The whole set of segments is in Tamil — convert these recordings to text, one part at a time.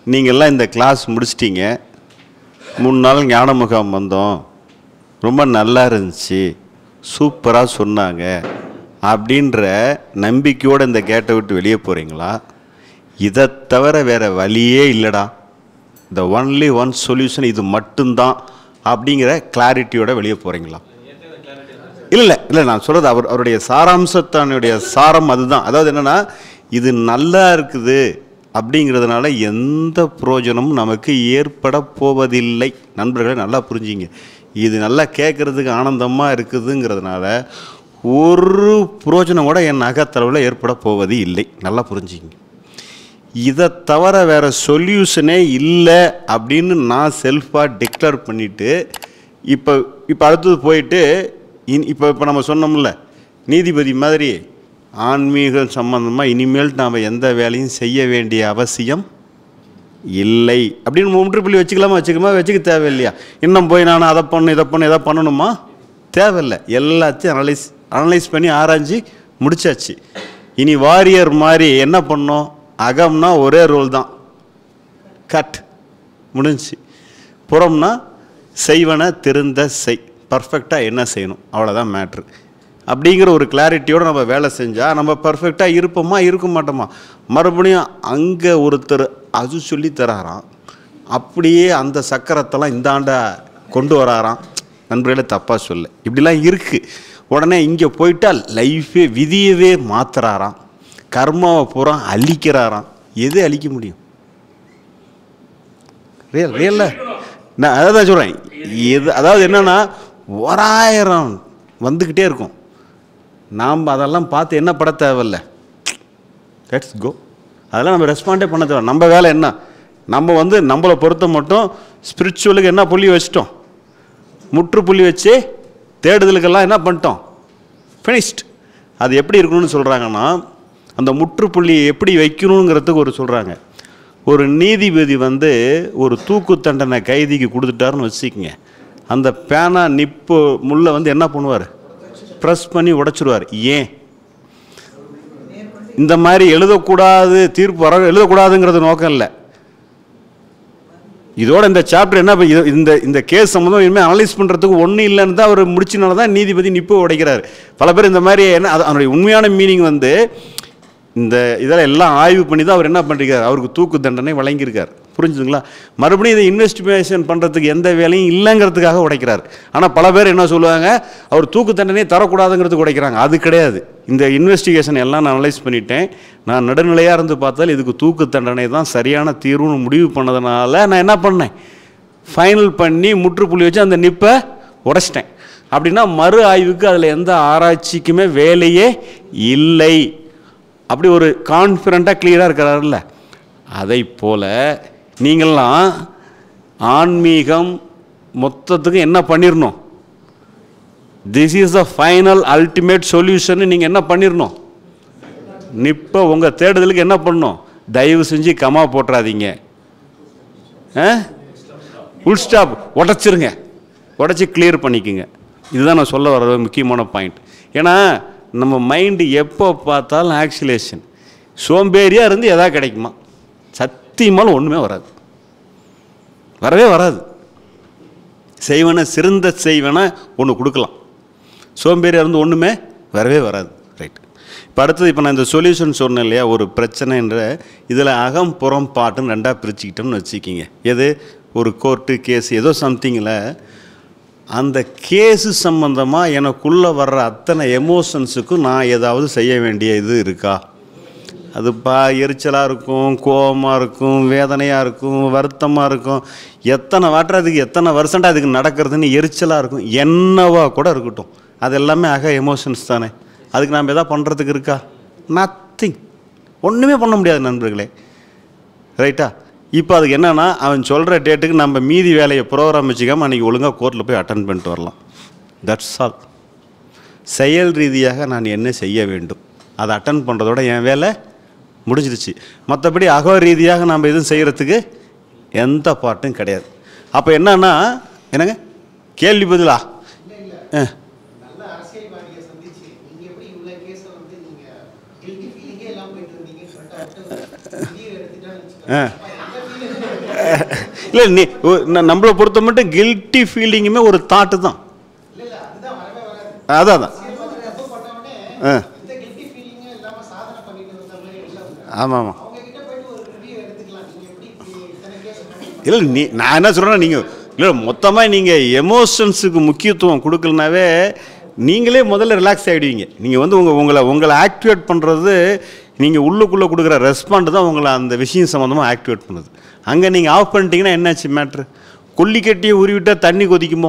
நீங்கள்லாம் இந்த கிளாஸ் முடிச்சிட்டீங்க மூணு நாள் ஞான முகாம் வந்தோம் ரொம்ப நல்லா இருந்துச்சு சூப்பராக சொன்னாங்க அப்படின்ற நம்பிக்கையோடு இந்த கேட்டை விட்டு வெளியே போகிறீங்களா இதை தவிர வேறு வழியே இல்லைடா த ஒன்லி ஒன் சொல்யூஷன் இது மட்டும்தான் அப்படிங்கிற கிளாரிட்டியோட வெளியே போகிறீங்களா இல்லை இல்லை இல்லை நான் சொல்கிறது அவர் அவருடைய சாராம்சத்தானுடைய சாரம் அதுதான் அதாவது என்னென்னா இது நல்லா இருக்குது அப்படிங்கிறதுனால எந்த பிரயோஜனமும் நமக்கு ஏற்பட போவதில்லை நண்பர்களை நல்லா புரிஞ்சிங்க இது நல்லா கேட்குறதுக்கு ஆனந்தமாக இருக்குதுங்கிறதுனால ஒரு பிரயோஜனம் கூட என் அகத்தளவில் ஏற்பட போவது இல்லை நல்லா புரிஞ்சிங்க இதை தவிர வேறு சொல்யூஷனே இல்லை அப்படின்னு நான் செல்ஃபாக டிக்ளேர் பண்ணிவிட்டு இப்போ இப்போ அடுத்தது போயிட்டு இன் இப்போ இப்போ நம்ம சொன்னோம்ல நீதிபதி மாதிரி ஆன்மீகம் சம்பந்தமாக இனிமேல் நாம் எந்த வேலையும் செய்ய வேண்டிய அவசியம் இல்லை அப்படின்னு முற்றுப்புள்ளி வச்சுக்கலாமா வச்சுக்கலாமா வச்சுக்க தேவையில்லையா இன்னும் போய் நான் அதை பண்ணு இதை பண்ணு இதை பண்ணணுமா தேவையில்லை எல்லாத்தையும் அனலைஸ் அனலைஸ் பண்ணி ஆராய்ஞ்சு முடிச்சாச்சு இனி வாரியர் மாதிரி என்ன பண்ணோம் அகம்னா ஒரே ரோல் தான் கட் முடிஞ்சுச்சு புறம்னா செய்வன திருந்த செய் பர்ஃபெக்டாக என்ன செய்யணும் அவ்வளோதான் மேட்ரு அப்படிங்கிற ஒரு கிளாரிட்டியோடு நம்ம வேலை செஞ்சால் நம்ம பர்ஃபெக்டாக இருப்போமா இருக்க மாட்டோமா மறுபடியும் அங்கே ஒருத்தர் அது சொல்லி தராராம் அப்படியே அந்த சக்கரத்தெல்லாம் இந்த ஆண்டை கொண்டு வராராம் நண்பர்களே தப்பாக சொல்ல இப்படிலாம் இருக்குது உடனே இங்கே போயிட்டால் லைஃபே விதியவே மாத்துறாராம் கர்மாவை பூரா அழிக்கிறாராம் எது அழிக்க முடியும் ரியல் ரியல்ல நான் அதை தான் சொல்கிறேன் எது அதாவது என்னென்னா ஓராயிரம் வந்துக்கிட்டே இருக்கும் நாம் அதெல்லாம் பார்த்து என்ன பட தேவையில்ல லெட்ஸ் கோ அதெல்லாம் நம்ம ரெஸ்பாண்டே பண்ண தேவை நம்ம வேலை என்ன நம்ம வந்து நம்மளை பொறுத்த மட்டும் ஸ்பிரிச்சுவலுக்கு என்ன புள்ளி வச்சிட்டோம் முற்றுப்புள்ளி வச்சு தேடுதலுக்கெல்லாம் என்ன பண்ணிட்டோம் ஃபினிஷ்ட் அது எப்படி இருக்கணும்னு சொல்கிறாங்கன்னா அந்த முற்றுப்புள்ளி எப்படி வைக்கணுங்கிறதுக்கு ஒரு சொல்கிறாங்க ஒரு நீதிபதி வந்து ஒரு தூக்கு தண்டனை கைதிக்கு கொடுத்துட்டாருன்னு வச்சுக்கோங்க அந்த பேனா நிப்பு முள்ள வந்து என்ன பண்ணுவார் ப்ரெஸ் பண்ணி உடைச்சிருவார் ஏன் இந்த மாதிரி எழுதக்கூடாது தீர்ப்பு வர எழுதக்கூடாதுங்கிறது நோக்கம் இல்லை இதோட இந்த சாப்டர் என்ன இப்ப இது- இந்த இந்த கேஸ் சம்மந்தம் இனிமேல் அனலைஸ் பண்ணுறதுக்கு ஒன்றும் இல்லைன்னு தான் அவர் முடிச்சினால தான் நீதிபதி நிப்பு உடைக்கிறார் பல பேர் இந்த மாதிரி என்ன அது அதனுடைய உண்மையான மீனிங் வந்து இந்த இதெல்லாம் எல்லாம் ஆய்வு பண்ணி தான் அவர் என்ன பண்ணிருக்கார் அவருக்கு தூக்கு தண்டனை வழங்கியிருக்கார் புரிஞ்சுதுங்களா மறுபடியும் இதை இன்வெஸ்டிகேஷன் பண்ணுறதுக்கு எந்த வேலையும் இல்லைங்கிறதுக்காக உடைக்கிறார் ஆனால் பல பேர் என்ன சொல்லுவாங்க அவர் தூக்கு தண்டனை தரக்கூடாதுங்கிறதுக்கு உடைக்கிறாங்க அது கிடையாது இந்த இன்வெஸ்டிகேஷன் எல்லாம் நான் அனலைஸ் பண்ணிட்டேன் நான் நடுநிலையாக இருந்து பார்த்தால் இதுக்கு தூக்கு தண்டனை தான் சரியான தீர்வுன்னு முடிவு பண்ணதுனால நான் என்ன பண்ணேன் ஃபைனல் பண்ணி முற்றுப்புள்ளி வச்சு அந்த நிப்பை உடைச்சிட்டேன் அப்படின்னா மறு ஆய்வுக்கு அதில் எந்த ஆராய்ச்சிக்குமே வேலையே இல்லை அப்படி ஒரு கான்ஃபிடண்ட்டாக கிளியராக இருக்கிறாருல்ல அதை போல் நீங்கள்லாம் ஆன்மீகம் மொத்தத்துக்கு என்ன பண்ணிடணும் this is the final ultimate solution நீங்கள் என்ன பண்ணிடணும் இப்போ உங்கள் தேடுதலுக்கு என்ன பண்ணணும் தயவு செஞ்சு கமா போட்டுறாதீங்க ஃபுல் ஸ்டாப் உடச்சிருங்க உடச்சி கிளியர் பண்ணிக்கோங்க இதுதான் நான் சொல்ல வர முக்கியமான பாயிண்ட் ஏன்னா நம்ம மைண்டு எப்போ பார்த்தாலும் ஆக்சிலேஷன் சோம்பேறியாக இருந்து எதா கிடைக்குமா சத்தியமாலும் ஒன்றுமே வராது வரவே வராது செய்வன சிறந்த செய்வன ஒன்று கொடுக்கலாம் சோம்பேறியாக இருந்து ஒன்றுமே வரவே வராது ரைட் இப்போ அடுத்தது இப்போ நான் இந்த சொல்யூஷன் சொன்னேன் இல்லையா ஒரு பிரச்சனைன்ற இதில் அகம் புறம் பாட்டுன்னு ரெண்டாக பிரிச்சுக்கிட்டோம்னு வச்சுக்கிங்க எது ஒரு கோர்ட்டு கேஸ் ஏதோ சம்திங்கில் அந்த கேஸு சம்மந்தமாக எனக்குள்ளே வர்ற அத்தனை எமோஷன்ஸுக்கும் நான் ஏதாவது செய்ய வேண்டிய இது இருக்கா அது பா எரிச்சலாக இருக்கும் கோபமாக இருக்கும் வேதனையாக இருக்கும் வருத்தமாக இருக்கும் எத்தனை வாட்டர் அதுக்கு எத்தனை வருஷம்டா அதுக்கு நடக்கிறதுன்னு எரிச்சலாக இருக்கும் என்னவா கூட இருக்கட்டும் அது எல்லாமே ஆக எமோஷன்ஸ் தானே அதுக்கு நாம் எதாவது பண்ணுறதுக்கு இருக்கா நத்திங் ஒன்றுமே பண்ண முடியாது நண்பர்களே ரைட்டா இப்போ அதுக்கு என்னன்னா அவன் சொல்கிற டேட்டுக்கு நம்ம மீதி வேலையை ப்ரோக்ராம் வச்சுக்காம அன்றைக்கி ஒழுங்காக கோர்ட்டில் போய் அட்டன் பண்ணிட்டு வரலாம் தட்ஸ் ஆல் செயல் ரீதியாக நான் என்ன செய்ய வேண்டும் அதை அட்டன் பண்ணுறதோட என் வேலை முடிஞ்சிருச்சு மற்றபடி அக ரீதியாக நம்ம எதுவும் செய்கிறதுக்கு எந்த பாட்டும் கிடையாது அப்போ என்னன்னா என்னங்க கேள்வி பதிலா ஆ நல்ல அரசியல்வாதியை சந்திச்சு நீங்க எப்படி இவ்வளவு கேஸ வந்து நீங்க guilty feeling-ஏ இல்லாம போயிட்டு இருந்தீங்கன்னு சொல்லிட்டு அவர்ட்ட ஒரு video எடுத்துட்டான்னு ஆ. வச்சுக்கோங்க. அப்ப எந்த feeling இல்லை நீ ஒ- ந- நம்மளை பொறுத்த மட்டும் கில்ட்டி ஃபீலிங்குமே ஒரு தாட்டு தான் இல்ல இல்ல அதுதான் வரவே வராது அதான் அதான் அரசியல் வந்து தப்பு பண்ண உடனே ஆ இந்த கில்ட்டி ஃபீலிங்கும் இல்லாம சாதனை பண்ணிட்டு வந்த மாதிரி இல்ல அவங்க. ஆமாம் ஆமாம் அவங்க கிட்ட போயிட்டு ஒரு ரிவ்யூ எடுத்துக்கலாம் நீங்க எப்படி இப்படி இத்தனை கேஸ் பண்ணி இல்லை நீ நான் என்ன சொல்கிறேன்னா நீங்கள் இல்லை மொத்தமாக நீங்கள் எமோஷன்ஸுக்கு முக்கியத்துவம் கொடுக்கலனாவே நீங்களே முதல்ல ரிலாக்ஸ் ஆகிடுவீங்க நீங்கள் வந்து உங்கள் உங்களை உங்களை ஆக்டிவேட் பண்ணுறது நீங்கள் உள்ளுக்குள்ளே கொடுக்குற ரெஸ்பாண்ட் தான் உங்களை அந்த விஷயம் சம்மந்தமாக ஆக்டிவேட் பண்ணுது அங்கே நீங்கள் ஆஃப் பண்ணிட்டீங்கன்னா என்னாச்சு மேட்ரு கொல்லிக்கட்டியை உருவிட்டால் தண்ணி கொதிக்குமோ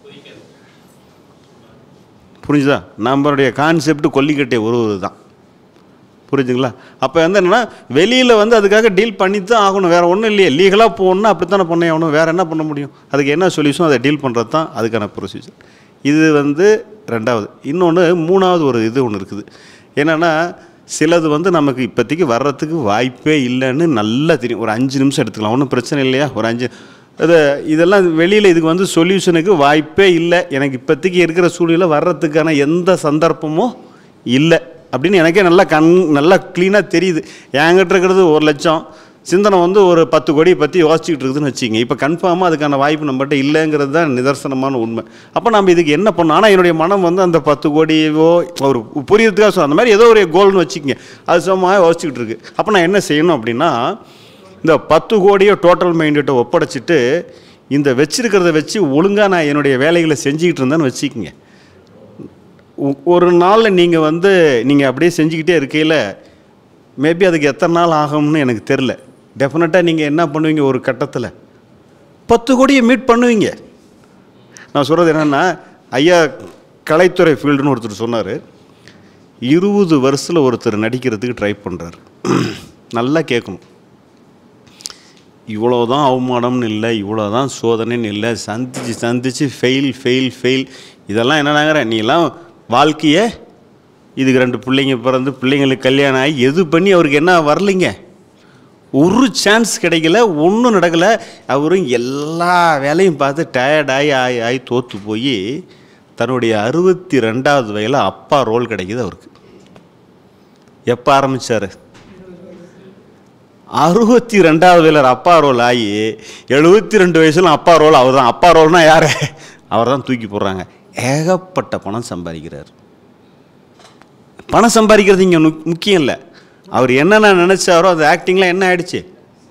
புரிஞ்சுதா நம்மளுடைய கான்செப்ட் கொல்லிக்கட்டியை உருவுறது தான் புரிஞ்சுங்களா அப்போ வந்து என்னென்னா வெளியில் வந்து அதுக்காக டீல் பண்ணி தான் ஆகணும் வேறு ஒன்றும் இல்லையே லீகலாக போகணுன்னா அப்படி தானே பண்ணி ஆகணும் வேறு என்ன பண்ண முடியும் அதுக்கு என்ன சொல்யூஷன் அதை டீல் பண்ணுறது தான் அதுக்கான ப்ரொசீஜர் இது வந்து ரெண்டாவது இன்னொன்று மூணாவது ஒரு இது ஒன்று இருக்குது என்னென்னா சிலது வந்து நமக்கு இப்போதைக்கு வர்றதுக்கு வாய்ப்பே இல்லைன்னு நல்லா தெரியும் ஒரு அஞ்சு நிமிஷம் எடுத்துக்கலாம் ஒன்றும் பிரச்சனை இல்லையா ஒரு அஞ்சு இது இதெல்லாம் வெளியில் இதுக்கு வந்து சொல்யூஷனுக்கு வாய்ப்பே இல்லை எனக்கு இப்போதைக்கு இருக்கிற சூழ்நிலை வர்றதுக்கான எந்த சந்தர்ப்பமும் இல்லை அப்படின்னு எனக்கே நல்லா கண் நல்லா க்ளீனாக தெரியுது என்கிட்ட இருக்கிறது ஒரு லட்சம் சிந்தனை வந்து ஒரு பத்து கோடியை பற்றி யோசிச்சுக்கிட்டு இருக்குதுன்னு வச்சுங்க இப்போ கன்ஃபார்மாக அதுக்கான வாய்ப்பு நம்மகிட்ட இல்லைங்கிறது தான் நிதர்சனமான உண்மை அப்போ நம்ம இதுக்கு என்ன பண்ணோம் ஆனால் என்னுடைய மனம் வந்து அந்த பத்து கோடியோ ஒரு புரியறதுக்காக சொல்ல அந்த மாதிரி ஏதோ ஒரு கோல்னு வச்சுக்கோங்க அது சும்மா யோசிச்சுக்கிட்டு இருக்கு அப்போ நான் என்ன செய்யணும் அப்படின்னா இந்த பத்து கோடியை டோட்டல் மைண்ட்டை ஒப்படைச்சிட்டு இந்த வச்சிருக்கிறத வச்சு ஒழுங்காக நான் என்னுடைய வேலைகளை செஞ்சுக்கிட்டு இருந்தேன்னு வச்சுக்கோங்க ஒ- ஒரு நாளில் நீங்கள் வந்து நீங்கள் அப்படியே செஞ்சுக்கிட்டே இருக்கையில் மேபி அதுக்கு எத்தனை நாள் ஆகும்னு எனக்கு தெரில டெஃபினட்டாக நீங்கள் என்ன பண்ணுவீங்க ஒரு கட்டத்தில் பத்து கோடியை மீட் பண்ணுவீங்க நான் சொல்கிறது என்னென்னா ஐயா கலைத்துறை ஃபீல்டுன்னு ஒருத்தர் சொன்னார் இருபது வருஷத்தில் ஒருத்தர் நடிக்கிறதுக்கு ட்ரை பண்ணுறாரு நல்லா கேட்கணும் இவ்வளோ தான் அவமானம்னு இல்லை இவ்வளோ தான் சோதனைன்னு இல்லை சந்திச்சு சந்திச்சு ஃபெயில் ஃபெயில் ஃபெயில் இதெல்லாம் என்னன்னாங்கிற நீலாம் வாழ்க்கையை இதுக்கு ரெண்டு பிள்ளைங்க பிறந்து பிள்ளைங்களுக்கு கல்யாணம் ஆகி எது பண்ணி அவருக்கு என்ன வரலைங்க ஒரு சான்ஸ் கிடைக்கல ஒன்றும் நடக்கலை அவரும் எல்லா வேலையும் பார்த்து டயர்டாகி ஆகி ஆகி தோற்று போய் தன்னுடைய அறுபத்தி ரெண்டாவது வயதில் அப்பா ரோல் கிடைக்குது அவருக்கு எப்போ ஆரம்பித்தார் அறுபத்தி ரெண்டாவது வயதில் அப்பா ரோல் ஆகி எழுபத்தி ரெண்டு வயசுல அப்பா ரோல் அவர் தான் அப்பா ரோல்னா யார் அவர் தான் தூக்கி போடுறாங்க ஏகப்பட்ட பணம் சம்பாதிக்கிறார் பணம் சம்பாதிக்கிறது இங்கே முக்கியம் இல்லை அவர் என்னென்ன நினச்சாரோ அது ஆக்டிங்லாம் என்ன ஆயிடுச்சு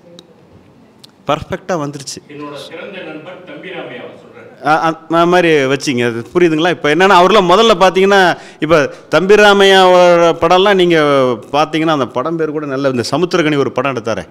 பர்ஃபெக்டாக வந்துருச்சு என்னோட சிறந்த நண்பர் தம்பிராமையா சொல்றேன் அ- அ- அந்த மாதிரி வச்சிங்க அது புரியுதுங்களா இப்போ என்னென்னா அவர்லாம் முதல்ல பார்த்தீங்கன்னா இப்போ தம்பிராமையாவோட படம்லாம் நீங்கள் பார்த்தீங்கன்னா அந்த படம் பேர் கூட நல்ல இந்த சமுத்திரகனி ஒரு படம் எடுத்தாரே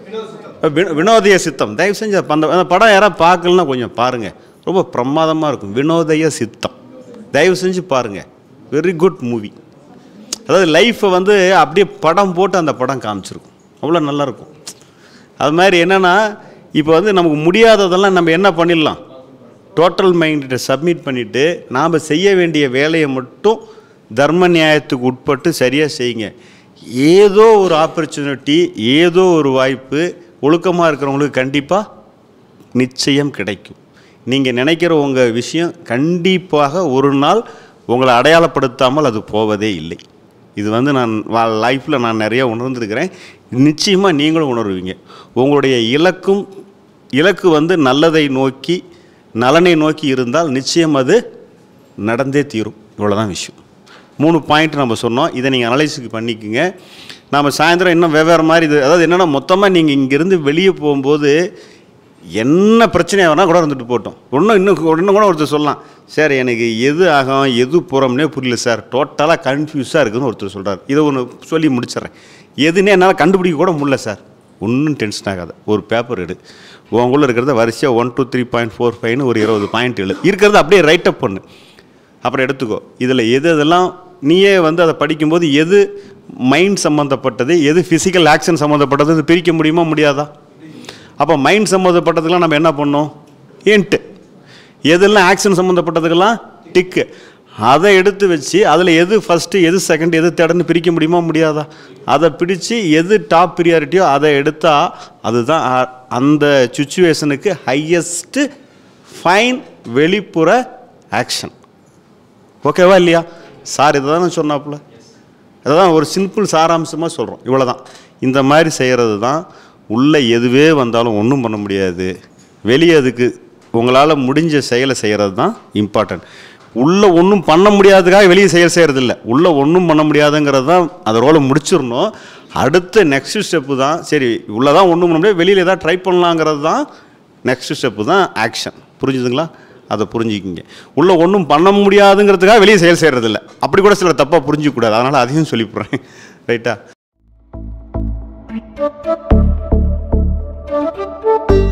வி- வினோதய சித்தம் தயவு செஞ்சு அப்ப அந்த அந்த படம் யாராவது பார்க்கலன்னா கொஞ்சம் பாருங்கள் ரொம்ப பிரமாதமாக இருக்கும் வினோதய சித்தம் தயவு செஞ்சு பாருங்கள் வெரி குட் மூவி அதாவது லைஃப்பை வந்து அப்படியே படம் போட்டு அந்த படம் காமிச்சிருக்கும் அவ்வளோ நல்லாயிருக்கும் அது மாதிரி என்னென்னா இப்போ வந்து நமக்கு முடியாததெல்லாம் நம்ம என்ன பண்ணிடலாம் டோட்டல் மைண்ட்டை சப்மிட் பண்ணிவிட்டு நாம் செய்ய வேண்டிய வேலையை மட்டும் தர்ம நியாயத்துக்கு உட்பட்டு சரியாக செய்யுங்க ஏதோ ஒரு ஆப்பர்ச்சுனிட்டி ஏதோ ஒரு வாய்ப்பு ஒழுக்கமாக இருக்கிறவங்களுக்கு கண்டிப்பாக நிச்சயம் கிடைக்கும் நீங்கள் நினைக்கிற உங்கள் விஷயம் கண்டிப்பாக ஒரு நாள் உங்களை அடையாளப்படுத்தாமல் அது போவதே இல்லை இது வந்து நான் லைஃப்பில் நான் நிறைய உணர்ந்திருக்கிறேன் நிச்சயமாக நீங்களும் உணர்வீங்க உங்களுடைய இலக்கும் இலக்கு வந்து நல்லதை நோக்கி நலனை நோக்கி இருந்தால் நிச்சயம் அது நடந்தே தீரும் இவ்வளோதான் விஷயம் மூணு பாயிண்ட் நம்ம சொன்னோம் இதை நீங்கள் அனலைஸுக்கு பண்ணிக்கோங்க நாம் சாயந்தரம் இன்னும் வெவ்வேறு மாதிரி இது அதாவது என்னென்னா மொத்தமாக நீங்கள் இங்கேருந்து வெளியே போகும்போது என்ன பிரச்சனையாக வேணால் கூட இருந்துட்டு போட்டோம் இன்னும் இன்னும் இன்னும் கூட ஒருத்தர் சொல்லலாம் சார் எனக்கு எது ஆகும் எது புறம்னே புரியல சார் டோட்டலாக கன்ஃபியூஸாக இருக்குதுன்னு ஒருத்தர் சொல்கிறார் இதை ஒன்று சொல்லி முடிச்சிடுறேன் எதுன்னே என்னால் கண்டுபிடிக்க கூட முடியல சார் ஒன்றும் டென்ஷன் ஆகாது ஒரு பேப்பர் எடு உங்களுக்குள்ள இருக்கிறத வரிசையாக one two three point four ஃபைவ்னு ஒரு இருபது பாயிண்ட் எழுது இருக்கிறத அப்படியே ரைட் அப் பண்ணு அப்புறம் எடுத்துக்கோ இதில் எது எதெல்லாம் நீயே வந்து அதை படிக்கும்போது எது மைண்ட் சம்மந்தப்பட்டது எது ஃபிசிக்கல் ஆக்ஷன் சம்மந்தப்பட்டது இது பிரிக்க முடியுமா முடியாதா அப்போ மைண்ட் சம்மந்தப்பட்டதுக்கெல்லாம் நம்ம என்ன பண்ணோம் ஏன்ட்டு எதெல்லாம் ஆக்ஷன் சம்மந்தப்பட்டதுக்கெல்லாம் டிக்கு அதை எடுத்து வச்சு அதில் எது ஃபஸ்ட்டு எது செகண்ட் எது தேர்டுன்னு பிரிக்க முடியுமா முடியாதா அதை பிடிச்சு எது டாப் ப்ரியாரிட்டியோ அதை எடுத்தால் அதுதான் அ- அந்த சுச்சுவேஷனுக்கு ஹையஸ்ட்டு ஃபைன் வெளிப்புற ஆக்ஷன் ஓகேவா இல்லையா சார் இதை தானே சொன்னாப்புல அதுதான் ஒரு சிம்பிள் சாராம்சமாக சொல்கிறோம் இவ்வளோ தான் இந்த மாதிரி செய்கிறது தான் உள்ளே எதுவே வந்தாலும் ஒன்றும் பண்ண முடியாது வெளியே அதுக்கு உங்களால் முடிஞ்ச செயலை செய்கிறது தான் இம்பார்ட்டன்ட் உள்ளே ஒன்றும் பண்ண முடியாததுக்காக வெளியே செயல் செய்கிறது இல்லை உள்ளே ஒன்றும் பண்ண முடியாதுங்கிறது தான் அதை ரோலை முடிச்சிடணும் அடுத்த நெக்ஸ்ட் ஸ்டெப்பு தான் சரி உள்ளே தான் ஒன்றும் பண்ண முடியாது வெளியில் ஏதாவது ட்ரை பண்ணலாங்கிறது தான் நெக்ஸ்ட் ஸ்டெப்பு தான் ஆக்ஷன் புரிஞ்சுதுங்களா அதை புரிஞ்சுக்கிங்க உள்ளே ஒன்றும் பண்ண முடியாதுங்கிறதுக்காக வெளியே செயல் செய்கிறதில்ல அப்படி கூட சிலர் தப்பாக புரிஞ்சிக்கூடாது அதனால் அதையும் சொல்லிவிட்றேன் ரைட்டா Thank you.